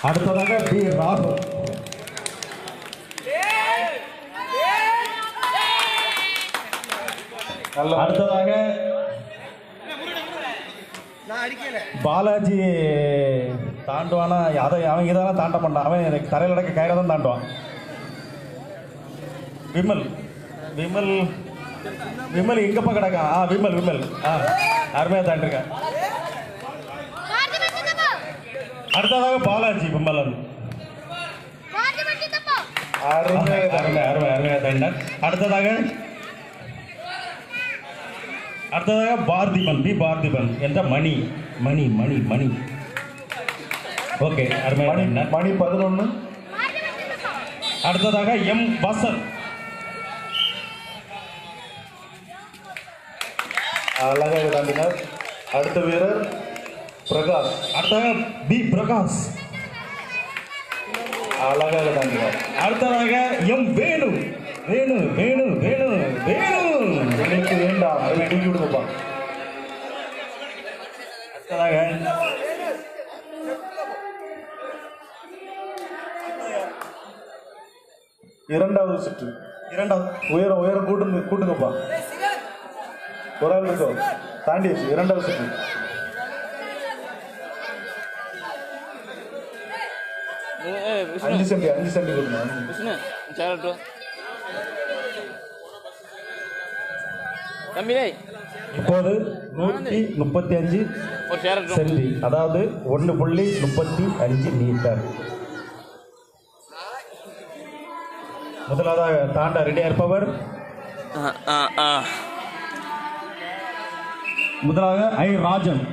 அடுத்ததாக பி ராகுல் அடுத்ததாக பாலாஜி தாண்டுவானா அதை அவன் இதெல்லாம் தாண்ட மாட்டான் அவன் எனக்கு தரையில் நடக்க கயிறை தான் தாண்டுவான் விமல் விமல் விமல் எங்கப்பா கிடக்கான் ஆ விமல் விமல் ஆ அருமையாக தாண்டிருக்கேன் அடுத்ததாக பாலாஜி விமலன் அருமை அருமை அருமை அருமையாக தாண்டினார் அடுத்ததாக அடுத்ததாக பார்த்திபன் பி பார்த்திபன் என்ற மணி மணி மணி மணி ஓகே அருமையாக தாண்டினார் மணி பதினொன்று அடுத்ததாக எம் வசந்த் அழகாக தாண்டினார் அடுத்த வீரர் பிரகாஷ் அடுத்ததாக பி பிரகாஷ் அழகாக தாண்டினார் அடுத்ததாக எம் வேணு வேணு வேணு வேணு வேணு எங்களுக்கு வேண்டாம் அதை தூக்கி விடுங்கப்பா அடுத்ததாக இரண்டாவது சுற்று இரண்டாவது உயரம் உயரம் கூட்டுங்க கூட்டுங்கப்பா ஒரு ஆள் இருக்கோ தாண்டிடுச்சு இரண்டாவது சுற்று அஞ்சு சென்டி அஞ்சு சென்டி கொடுங்க அஞ்சு. விஷ்ணு சேரட்டு தம்பி டேய் இப்போது நூற்றி முப்பத்தி அஞ்சு ஒரு சேரட்டும் சென்டி அதாவது ஒன்று புள்ளி முப்பத்தி அஞ்சு மீட்டர் முதலாவதாக தாண்ட ரெடியா இருப்பவர் ஆ ஆ ஆ முதலாக ஐ ராஜன்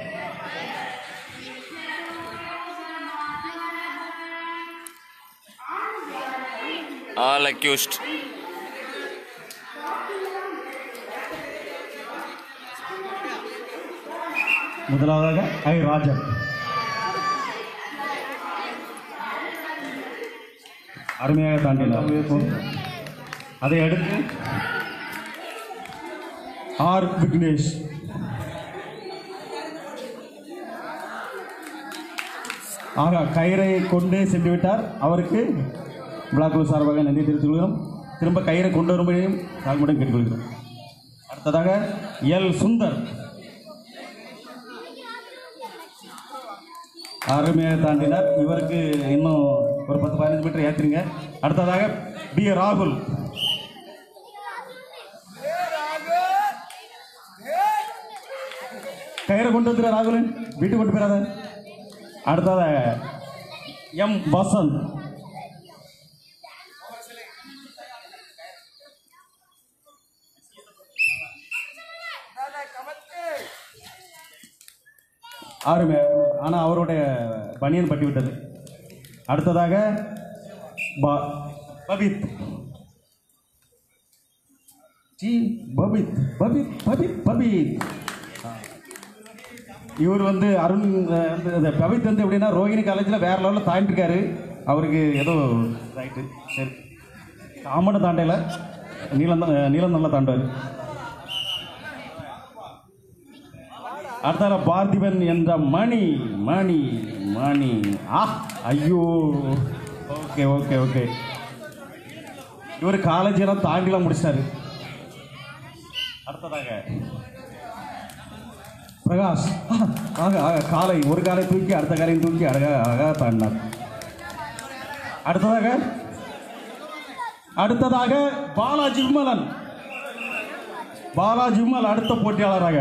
ஆல் அக்யூஸ்ட் முதலாவதாக ஐ ராஜன் அருமையாக தாண்டினார் அதை அடுத்து ஆர் விக்னேஷ் ஆக கயிறை கொண்டே சென்று விட்டார் அவருக்கு விழாக்குழு சார்பாக நன்றி தெரிவித்துக் கொள்கிறோம் திரும்ப கயிறை கொண்டு வரும்படியும் தாழ்மையுடன் கேட்டுக்கொள்கிறோம் அடுத்ததாக எல் சுந்தர் அருமையாக தாண்டினார் இவருக்கு இன்னும் ஒரு பத்து பதினஞ்சு மீட்டர் ஏற்றுங்க அடுத்ததாக பி ராகுல் கயிறை கொண்டு வந்துடுற ராகுல் வீட்டுக்கு கொண்டு போயிடாத அடுத்ததாக எம் வசந்த் அருமை அருமை ஆனால் அவருடைய பனியன் பட்டி விட்டது அடுத்ததாக ப- பபித் ஜி பபித் பபித் பபித் பபித் இவர் வந்து அருண் அஹ், வந்து இந்த பபித் வந்து எப்படின்னா ரோஹிணி காலேஜில் வேற லெவலில் தாண்டிருக்காரு அவருக்கு ஏதோ ரைட்டு சரி காமனை தாண்டல நீளம் தான் நீளம் நல்லா தாண்டுவார் அடுத்தால பார்த்திபன் என்ற மணி மணி மணி ஆ ஐயோ ஓகே ஓகே ஓகே இவர் காலேஜ் எல்லாம் தாண்டிலாம் முடிச்சிட்டாரு அடுத்ததாக பிரகாஷ் ஆ, ஆக ஆக காலை ஒரு காலை தூக்கி அடுத்த காலையும் தூக்கி அழகாக அழகாக தாண்டினார் அடுத்ததாக அடுத்ததாக பாலாஜி விமலன் பாலாஜி விமல் அடுத்த போட்டியாளராக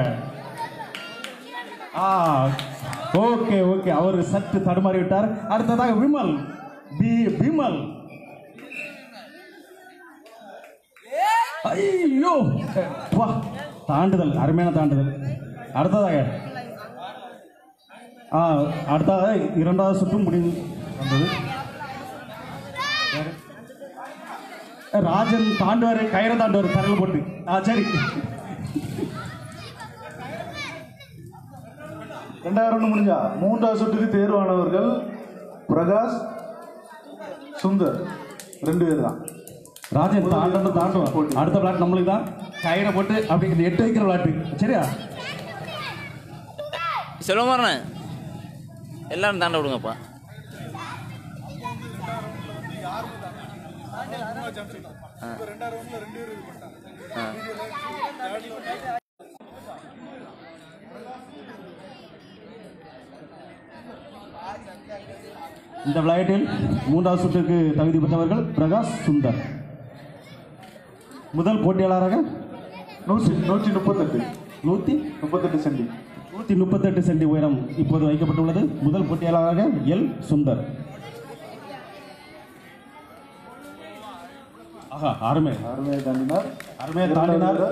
ஆ ஓகே ஓகே அவர் சற்று தடுமாறி விட்டார் அடுத்ததாக விமல் பி விமல் ஐயோ வா தாண்டுதல் அருமையான தாண்டுதல் அடுத்ததாக ஆ அடுத்ததாக இரண்டாவது சுற்றும் முடிவு வந்தது யாரு? ராஜன் தாண்டுவார் கயிறை தாண்டுவார் தரையில் போட்டு ஆ சரி ரெண்டாயிரம் ரன் முடிஞ்சா மூன்றாவது சுற்றுக்கு தேர்வானவர்கள் பிரகாஷ் சுந்தர் ரெண்டு பேர் தான் ராஜன் தாண்டணும் தாண்டுவான் அடுத்த விளாட் நம்மளுக்கு தான் கயிறை போட்டு அப்படி இந்த எட்டு வைக்கிற விளாட்டு சரியா செல்வமாறண்ணே எல்லாரும் தாண்ட விடுங்கப்பா இந்த விளையாட்டில் மூன்றாவது சுற்றுக்கு தகுதி பெற்றவர்கள் பிரகாஷ் சுந்தர் முதல் போட்டியாளராக நூற்றி நூற்றி முப்பத்தெட்டு நூற்றி முப்பத்தெட்டு சென்டி நூற்றி முப்பத்தெட்டு சென்டி உயரம் இப்போது வைக்கப்பட்டுள்ளது முதல் போட்டியாளராக எல் சுந்தர் ஆஹா அருமை அருமையை தாண்டினார் அருமையை தாண்டினார்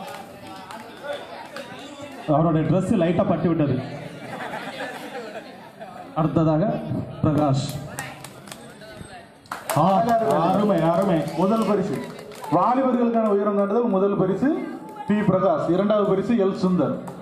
அவருடைய Dress லைட்டாக பட்டு விட்டது அடுத்ததாக பிரகாஷ் ஆ, அருமை அருமை முதல் பரிசு வாலிபர்களுக்கான உயரம் தாண்டுதல் முதல் பரிசு பி பிரகாஷ் இரண்டாவது பரிசு எல் சுந்தர்